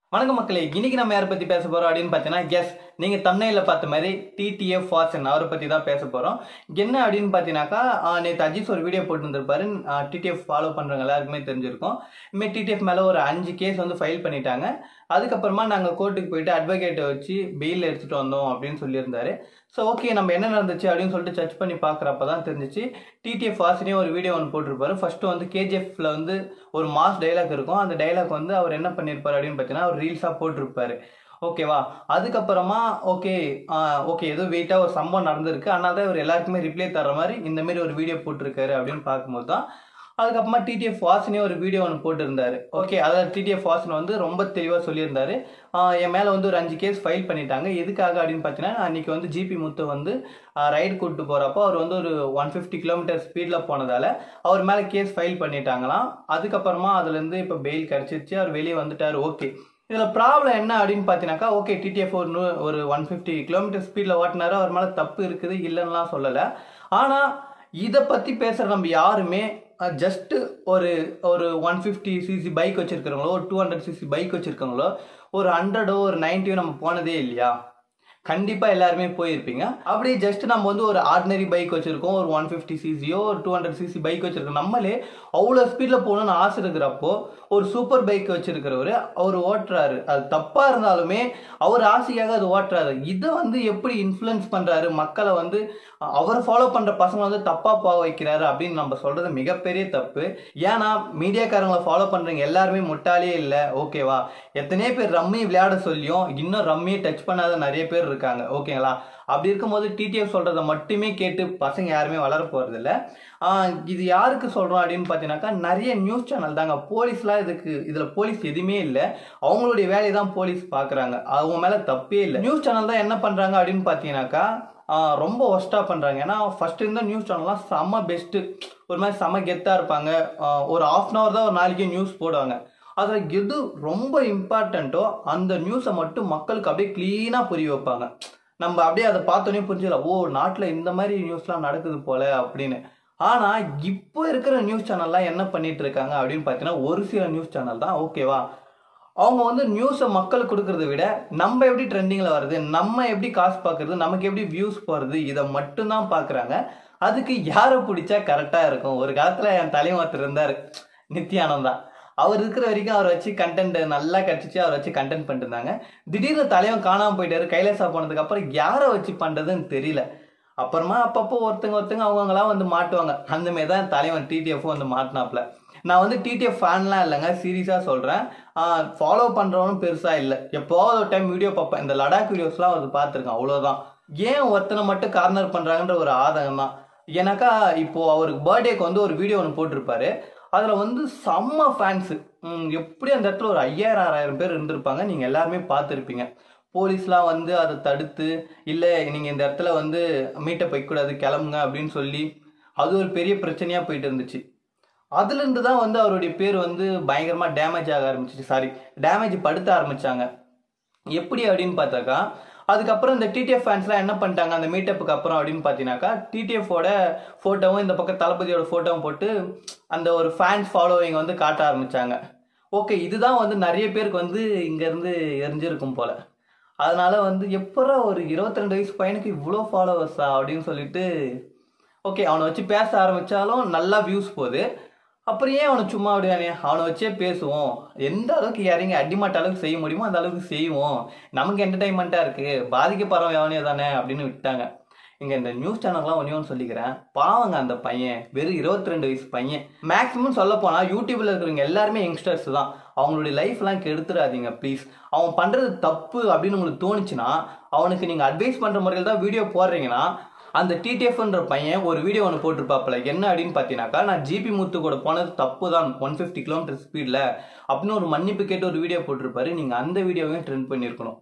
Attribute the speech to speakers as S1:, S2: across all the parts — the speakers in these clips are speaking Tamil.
S1: வணக்கம் மக்களே இன்னைக்கு நம்ம யாரை பத்தி பேச போறோம் அப்படின்னு பார்த்தீங்கன்னா கெஸ் நீங்க தமிழ்ல பார்த்த மாதிரி டிடிஎஃப் ஃபாசன் அவரை பத்தி தான் பேச போறோம் என்ன அப்படின்னு பார்த்தீங்கன்னாக்கா நேற்று அஜித் ஒரு வீடியோ போட்டுருந்துருப்பாரு டிடிஎஃப் ஃபாலோ பண்றவங்க எல்லாருக்குமே தெரிஞ்சிருக்கும் இனிமேல் டிடிஎஃப் மேல ஒரு அஞ்சு கேஸ் வந்து ஃபைல் பண்ணிட்டாங்க அதுக்கப்புறமா நாங்கள் கோர்ட்டுக்கு போயிட்டு அட்வொகேட்டை வச்சு பெயில் எடுத்துட்டு வந்தோம் அப்படின்னு சொல்லியிருந்தாரு ஸோ ஓகே நம்ம என்ன நடந்துச்சு அப்படின்னு சொல்லிட்டு சர்ச் பண்ணி பார்க்குறப்ப தான் தெரிஞ்சிச்சு டிடிஎஃப் வாசினே ஒரு வீடியோ ஒன்று போட்டிருப்பாரு ஃபர்ஸ்ட் வந்து கேஜிஎஃப்ல வந்து ஒரு மாஸ் டைலாக் இருக்கும் அந்த டைலாக் வந்து அவர் என்ன பண்ணியிருப்பாரு அப்படின்னு பார்த்தீங்கன்னா அவர் ரீல்ஸாக போட்டிருப்பாரு ஓகேவா அதுக்கப்புறமா ஓகே ஓகே ஏதோ வெயிட்டாக ஒரு சம்பவம் நடந்திருக்கு அதனால தான் இவர் எல்லாருக்குமே ரிப்ளை தர மாதிரி இந்த மாதிரி ஒரு வீடியோ போட்டிருக்காரு அப்படின்னு பார்க்கும்போது தான் அதுக்கப்புறமா டிடிஎஃப் வாசனே ஒரு வீடியோ ஒன்று போட்டிருந்தாரு ஓகே அதாவது டிடிஎஃப் வாசன் வந்து ரொம்ப தெளிவாக சொல்லியிருந்தாரு ஆஹ் என் மேலே வந்து ஒரு அஞ்சு கேஸ் ஃபைல் பண்ணிட்டாங்க எதுக்காக அப்படின்னு பார்த்தீங்கன்னா அன்றைக்கி வந்து ஜிபி முத்து வந்து ரைடு கூப்பிட்டு போகிறப்போ அவர் வந்து ஒரு ஒன் ஃபிஃப்டி கிலோமீட்டர் ஸ்பீடில் போனதால் அவர் மேலே கேஸ் ஃபைல் பண்ணிட்டாங்களாம் அதுக்கப்புறமா அதுலேருந்து இப்போ பெயில் கிடச்சிருச்சு அவர் வெளியே வந்துட்டார் ஓகே இதில் ப்ராப்ளம் என்ன அப்படின்னு பார்த்தீங்கன்னாக்கா ஓகே டிடிஎஃப் ஒரு நூ- ஒரு ஒன் ஃபிஃப்டி கிலோமீட்டர் ஸ்பீடில் ஓட்டினாரு அவர் மேலே தப்பு இருக்குது இல்லைன்னுலாம் சொல்லலை ஆனால் இதை பற்றி பேசுகிற நம்ம யாருமே ஜஸ்ட்டு ஒரு ஒரு ஒன் ஃபிஃப்டி சிசி பைக் வச்சுருக்கிறவங்களோ ஒரு டூ ஹண்ட்ரட் சிசி பைக் வச்சுருக்கவங்களோ ஒரு ஹண்ட்ரடோ ஒரு நைன்ட்டியோ நம்ம போனதே இல்லையா கண்டிப்பாக எல்லாருமே போயிருப்பீங்க அப்படி ஜஸ்ட் நம்ம வந்து ஒரு ஆர்டினரி பைக் வச்சுருக்கோம் ஒரு ஒன் ஃபிஃப்டி சிசியோ ஒரு டூ ஹண்ட்ரட் சிசி பைக் வச்சுருக்கோம் நம்மளே அவ்வளோ ஸ்பீடில் போகணும்னு ஆசை இருக்கிறப்போ ஒரு சூப்பர் பைக் வச்சிருக்கிறவர் அவர் ஓட்டுறாரு அது தப்பாக இருந்தாலுமே அவர் ஆசைக்காக அது ஓட்டுறாரு இதை வந்து எப்படி இன்ஃப்ளூயன்ஸ் பண்ணுறாரு மக்களை வந்து அஹ், அவரை ஃபாலோ பண்ணுற பசங்க வந்து தப்பாக போக வைக்கிறாரு அப்படின்னு நம்ம சொல்கிறது மிகப்பெரிய தப்பு ஏன்னா மீடியாக்காரங்களை ஃபாலோ பண்ணுறவங்க எல்லாருமே முட்டாளே இல்லை ஓகேவா எத்தனையோ பேர் ரம்மி விளையாட சொல்லியும் இன்னும் ரம்மியை டச் பண்ணாத நிறைய பேர் இருக்காங்க ஓகேங்களா அப்படி இருக்கும்போது டிடிஎஃப் சொல்கிறத மட்டுமே கேட்டு பசங்க யாருமே வளர போகிறதில்ல இது யாருக்கு சொல்கிறோம் அப்படின்னு பார்த்தீங்கன்னாக்கா நிறைய நியூஸ் சேனல் தாங்க போலீஸ்லாம் இதுக்கு இதில் போலீஸ் எதுவுமே இல்லை அவங்களுடைய வேலையை தான் போலீஸ் பார்க்குறாங்க அவங்க மேலே தப்பே இல்லை நியூஸ் சேனல் தான் என்ன பண்ணுறாங்க அப்படின்னு பார்த்தீங்கன்னாக்கா ஆஹ் ரொம்ப ஒஸ்ட்டாக பண்ணுறாங்க ஏன்னா ஃபஸ்ட்டு இருந்த நியூஸ் சேனல்லாம் செம்ம பெஸ்ட்டு ஒரு மாதிரி செம்ம கெத்தாக இருப்பாங்க ஆஹ் ஒரு ஆஃப் அன் ஹவர் தான் ஒரு நாளைக்கு நியூஸ் போடுவாங்க அதில் எது ரொம்ப இம்பார்ட்டண்ட்டோ அந்த நியூஸை மட்டும் மக்களுக்கு அப்படியே க்ளீனாக புரிய வைப்பாங்க நம்ம அப்படியே அதை பார்த்தோன்னே புரிஞ்சுக்கலாம் ஓ நாட்டில் இந்த மாதிரி நியூஸ்லாம் நடக்குது போல அப்படின்னு ஆனால் இப்போ இருக்கிற நியூஸ் சேனல்லாம் என்ன பண்ணிட்டு இருக்காங்க அப்படின்னு பார்த்தீங்கன்னா ஒரு சில நியூஸ் சேனல் தான் ஓகேவா அவங்க வந்து நியூஸை மக்களுக்கு கொடுக்கறத விட நம்ம எப்படி ட்ரெண்டிங்கில் வருது நம்ம எப்படி காசு பார்க்கறது நமக்கு எப்படி வியூஸ் போகிறது இதை மட்டும்தான் பார்க்குறாங்க அதுக்கு யாரை பிடிச்சா கரெக்டாக இருக்கும் ஒரு காலத்தில் என் தலைவன் ஒருத்தர் இருந்தார் நித்யானந்தா அவர் இருக்கிற வரைக்கும் அவரை வச்சு கண்டென்ட் நல்லா கிடச்சிச்சு அவரை வச்சு கண்டென்ட் பண்ணிட்டு இருந்தாங்க திடீர்னு தலைவன் காணாமல் போயிட்டாரு கைலாசா போனதுக்கு அப்புறம் யாரை வச்சு பண்ணுறதுன்னு தெரியல அப்புறமா அப்பப்போ ஒருத்தங்க ஒருத்தங்க அவங்கங்களா வந்து மாட்டுவாங்க அந்த மாதிரி தான் தலைவன் டிடிஎஃப் வந்து மாட்டினாப்ல நான் வந்து டிடிஎஃப் ஃபேன்லாம் இல்லைங்க சீரியஸாக சொல்கிறேன் ஃபாலோ பண்ணுறவனும் பெருசாக இல்லை எப்போவாவது ஒரு டைம் வீடியோ பார்ப்பேன் இந்த லடாக் வீடியோஸ்லாம் வந்து பார்த்துருக்கேன் அவ்வளோதான் ஏன் ஒருத்தனை மட்டும் கார்னர் பண்ணுறாங்கன்ற ஒரு ஆதங்கம் தான் ஏன்னாக்கா இப்போது அவருக்கு பர்த்டேக்கு வந்து ஒரு வீடியோ ஒன்று போட்டிருப்பாரு அதில் வந்து செம்ம ஃபேன்ஸு எப்படி அந்த இடத்துல ஒரு ஐயாயிரம் ஆறாயிரம் பேர் இருந்திருப்பாங்க நீங்கள் எல்லாருமே பார்த்துருப்பீங்க போலீஸ்லாம் வந்து அதை தடுத்து இல்லை நீங்கள் இந்த இடத்துல வந்து மீட்டப் வைக்கக்கூடாது கிளம்புங்க அப்படின்னு சொல்லி அது ஒரு பெரிய பிரச்சனையாக போயிட்டு இருந்துச்சு அதுலேருந்து தான் வந்து அவருடைய பேர் வந்து பயங்கரமாக டேமேஜ் ஆக ஆரம்பிச்சிச்சு சாரி டேமேஜ் படுத்த ஆரம்பிச்சாங்க எப்படி அப்படின்னு பார்த்தாக்கா அதுக்கப்புறம் இந்த டிடிஎஃப் ஃபேன்ஸ்லாம் என்ன பண்ணிட்டாங்க அந்த மீட்டப்புக்கு அப்புறம் அப்படின்னு பார்த்தீங்கன்னாக்கா டிடிஎஃபோட ஃபோட்டோவும் இந்த பக்கம் தளபதியோட ஃபோட்டோவும் போட்டு அந்த ஒரு ஃபேன்ஸ் ஃபாலோவிங் வந்து காட்ட ஆரம்பிச்சாங்க ஓகே இதுதான் வந்து நிறைய பேருக்கு வந்து இங்கேருந்து எரிஞ்சிருக்கும் போல அதனால வந்து எப்பரா ஒரு 22 வயசு பையனுக்கு இவ்வளோ ஃபாலோவர்ஸா அப்படின்னு சொல்லிட்டு ஓகே அவனை வச்சு பேச ஆரம்பிச்சாலும் நல்லா வியூஸ் போகுது அப்புறம் ஏன் அவனை சும்மா விடுவானே அவனை வச்சே பேசுவோம் எந்த அளவுக்கு இறங்கி அடிமாட்ட அளவுக்கு செய்ய முடியுமோ அந்த அளவுக்கு செய்வோம் நமக்கு என்டர்டைன்மெண்ட்டாக இருக்குது பாதிக்கப்படுறவன் எவனே தானே அப்படின்னு விட்டாங்க இங்கே இந்த நியூஸ் சேனல்லாம் ஒன்றே ஒன்று சொல்லிக்கிறேன் பாவங்க அந்த பையன் வெறும் 22 ரெண்டு வயசு பையன் மேக்ஸிமம் சொல்ல போனால் யூடியூப்ல இருக்கிறவங்க எல்லாருமே யங்ஸ்டர்ஸ் தான் அவங்களுடைய லைஃப்லாம் கெடுத்துடாதீங்க ப்ளீஸ் அவன் பண்ணுறது தப்பு அப்படின்னு உங்களுக்கு தோணுச்சுன்னா அவனுக்கு நீங்கள் அட்வைஸ் பண்ணுற முறையில் தான் வீடியோ போடுறீங்கன்னா அந்த டிடிஎஃப்ன்ற பையன் ஒரு வீடியோ ஒன்று போட்டிருப்பாப்புல என்ன அப்படின்னு பார்த்தீங்கன்னாக்கா நான் ஜிபி முத்து கூட போனது தப்பு தான் ஒன் ஃபிஃப்டி கிலோமீட்டர் ஸ்பீடில் அப்படின்னு ஒரு மன்னிப்பு கேட்டு ஒரு வீடியோ போட்டிருப்பாரு நீங்கள் அந்த வீடியோவையும் ட்ரெண்ட் பண்ணியிருக்கணும்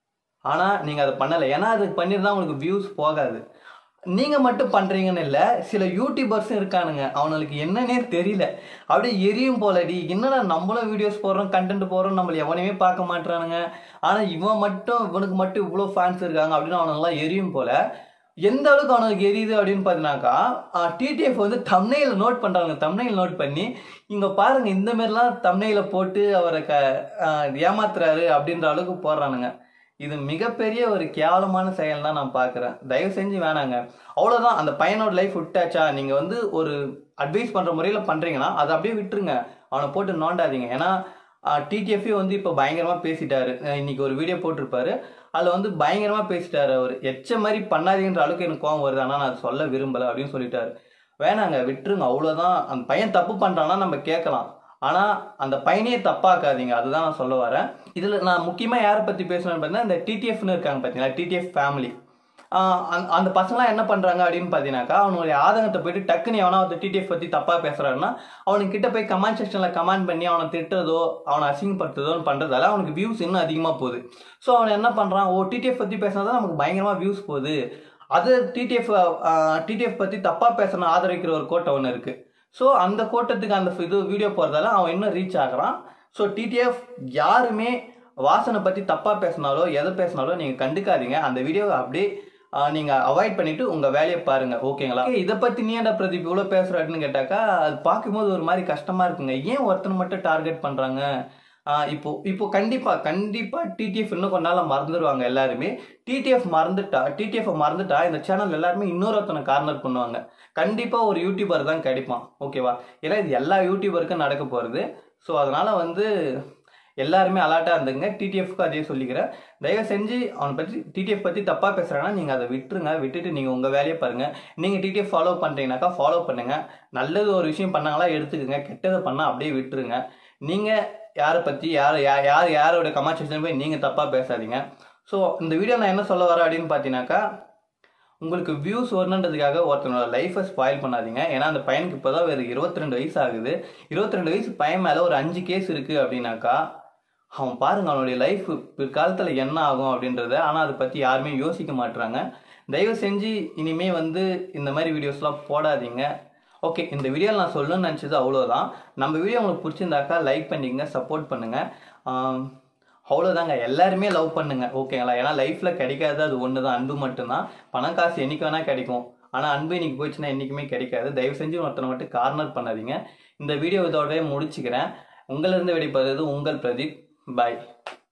S1: ஆனால் நீங்கள் அதை பண்ணலை ஏன்னா அதுக்கு பண்ணியிருந்தா உங்களுக்கு வியூஸ் போகாது நீங்கள் மட்டும் பண்ணுறீங்கன்னு இல்லை சில யூடியூபர்ஸும் இருக்கானுங்க அவனுக்கு என்னன்னே தெரியல அப்படியே எரியும் போலடி என்னடா நம்மளும் வீடியோஸ் போடுறோம் கண்டென்ட் போடுறோம் நம்மள எவனையுமே பார்க்க மாட்றானுங்க ஆனால் இவன் மட்டும் இவனுக்கு மட்டும் இவ்வளோ ஃபேன்ஸ் இருக்காங்க அப்படின்னு அவனுங்களாம் எரியும் போல எந்த அளவுக்கு அவனுக்கு எரியுது அப்படின்னு பார்த்தீங்கன்னாக்கா டிடிஎஃப் வந்து தம்னையில் நோட் பண்ணுறாங்க தம்னையில் நோட் பண்ணி இங்கே பாருங்க இந்த மாதிரிலாம் தம்னையில் போட்டு அவரை க ஆஹ் ஏமாத்துறாரு அப்படின்ற அளவுக்கு போடுறானுங்க இது மிகப்பெரிய ஒரு கேவலமான செயல் தான் நான் பார்க்குறேன் தயவு செஞ்சு வேணாங்க அவ்வளோதான் அந்த பையனோட லைஃப் விட்டாச்சா நீங்கள் வந்து ஒரு அட்வைஸ் பண்ணுற முறையில் பண்ணுறீங்கன்னா அதை அப்படியே விட்டுருங்க அவனை போட்டு நோண்டாதீங்க ஏன்னா டிடிஎஃப்ஏ வந்து இப்போ பயங்கரமாக பேசிட்டாரு அஹ் இன்னைக்கு ஒரு வீடியோ போட்டிருப்பாரு அதில் வந்து பயங்கரமாக பேசிட்டாரு அவர் எச்ச மாதிரி பண்ணாதீங்கன்ற அளவுக்கு எனக்கு கோவம் வருது ஆனால் நான் அதை சொல்ல விரும்பலை அப்படின்னு சொல்லிட்டாரு வேணாங்க விட்டுருங்க அவ்வளோதான் அந்த பையன் தப்பு பண்ணுறான்னா நம்ம கேட்கலாம் ஆனால் அந்த பையனையே தப்பாக்காதீங்க அதுதான் நான் சொல்ல வரேன் இதில் நான் முக்கியமாக யாரை பற்றி பேசணும்னு பார்த்தீங்கன்னா இந்த டிடிஎஃப்னு இருக்காங்க பார்த்தீங்களா டிடிஎஃப் ஃபேமிலி அந்த பசங்களாம் என்ன பண்ணுறாங்க அப்படின்னு பார்த்தீங்கன்னாக்கா அவனுடைய ஆதங்கத்தை போயிட்டு டக்குன்னு எவனா ஒரு டிடிஎஃப் பற்றி தப்பாக பேசுகிறாருன்னா அவனுக்கு கிட்ட போய் கமெண்ட் செக்ஷனில் கமெண்ட் பண்ணி அவனை திட்டுறதோ அவனை அசிங்கப்படுத்துறதோ பண்ணுறதால அவனுக்கு வியூஸ் இன்னும் அதிகமாக போகுது ஸோ அவன் என்ன பண்ணுறான் ஓ டிடிஎஃப் பற்றி பேசினா நமக்கு பயங்கரமாக வியூஸ் போகுது அது டிடிஎஃப் டிடிஎஃப் பற்றி தப்பாக பேசணும் ஆதரிக்கிற ஒரு கோட்டை ஒன்று இருக்குது ஸோ அந்த கோட்டத்துக்கு அந்த இது வீடியோ போகிறதால அவன் இன்னும் ரீச் ஆகுறான் ஸோ டிடிஎஃப் யாருமே வாசனை பற்றி தப்பாக பேசினாலோ எதை பேசினாலோ நீங்கள் கண்டுக்காதீங்க அந்த வீடியோவை அப்படியே நீங்கள் அவாய்ட் பண்ணிட்டு உங்கள் வேலையை பாருங்க ஓகேங்களா இதை பற்றி நீ ஏன்டா பிரதீப் இவ்வளோ பேசுகிறாருன்னு கேட்டாக்கா அது பார்க்கும்போது ஒரு மாதிரி கஷ்டமாக இருக்குங்க ஏன் ஒருத்தனை மட்டும் டார்கெட் பண்ணுறாங்க இப்போ இப்போ கண்டிப்பாக கண்டிப்பாக டிடிஎஃப் இன்னும் கொஞ்ச நாள் மறந்துடுவாங்க எல்லாருமே டிடிஎஃப் மறந்துட்டா டிடிஎஃப் மறந்துட்டா இந்த சேனல் எல்லாருமே இன்னொருத்தனை கார்னர் பண்ணுவாங்க கண்டிப்பாக ஒரு யூடியூபர் தான் கிடைப்பான் ஓகேவா ஏன்னா இது எல்லா யூடியூபருக்கும் நடக்க போகிறது ஸோ அதனால் வந்து எல்லாருமே அலர்ட்டாக இருந்துங்க டிடிஎஃப்க்கு அதே சொல்லிக்கிறேன் தயவு செஞ்சு அவனை பற்றி டிடிஎஃப் பற்றி தப்பாக பேசுகிறாங்கன்னா நீங்கள் அதை விட்டுருங்க விட்டுட்டு நீங்கள் உங்கள் வேலையை பாருங்கள் நீங்கள் டிடிஎஃப் ஃபாலோ பண்ணுறீங்கனாக்கா ஃபாலோ பண்ணுங்கள் நல்லது ஒரு விஷயம் பண்ணாங்களா எடுத்துக்கோங்க கெட்டதை பண்ணால் அப்படியே விட்டுருங்க நீங்கள் யாரை பற்றி யார் யார் யார் யாரோட கமெண்ட் செக்ஷன் போய் நீங்கள் தப்பாக பேசாதீங்க ஸோ இந்த வீடியோ நான் என்ன சொல்ல வரேன் அப்படின்னு பார்த்தீங்கன்னாக்கா உங்களுக்கு வியூஸ் வரணுன்றதுக்காக ஒருத்தனோட லைஃப்பை ஸ்பாயில் பண்ணாதீங்க ஏன்னா அந்த பையனுக்கு இப்போ தான் வேறு இருபத்தி ரெண்டு வயசு ஆகுது இருபத்தி ரெண்டு வயசு பையன் மேலே ஒரு அஞ்சு கேஸ் இருக்குது அப்படின்னாக்கா அவன் பாருங்க அவனுடைய லைஃப் பிற்காலத்தில் என்ன ஆகும் அப்படின்றத ஆனால் அதை பற்றி யாருமே யோசிக்க மாட்டுறாங்க தயவு செஞ்சு இனிமே வந்து இந்த மாதிரி வீடியோஸ்லாம் போடாதீங்க ஓகே இந்த வீடியோ நான் சொல்லணும்னு நினச்சது அவ்வளோதான் நம்ம வீடியோ உங்களுக்கு பிடிச்சிருந்தாக்கா லைக் பண்ணிங்க சப்போர்ட் பண்ணுங்கள் அவ்வளோதாங்க எல்லாருமே லவ் பண்ணுங்க ஓகேங்களா ஏன்னா லைஃப்பில் கிடைக்காது அது ஒன்று தான் அன்பு மட்டும்தான் பணம் காசு என்னைக்கு வேணால் கிடைக்கும் ஆனால் அன்பு இன்னைக்கு போச்சுன்னா என்றைக்குமே கிடைக்காது தயவு செஞ்சு ஒருத்தனை மட்டும் கார்னர் பண்ணாதீங்க இந்த வீடியோ இதோடய முடிச்சுக்கிறேன் உங்களிருந்து வெளிப்படுறது உங்கள் பிரதீப் பாய்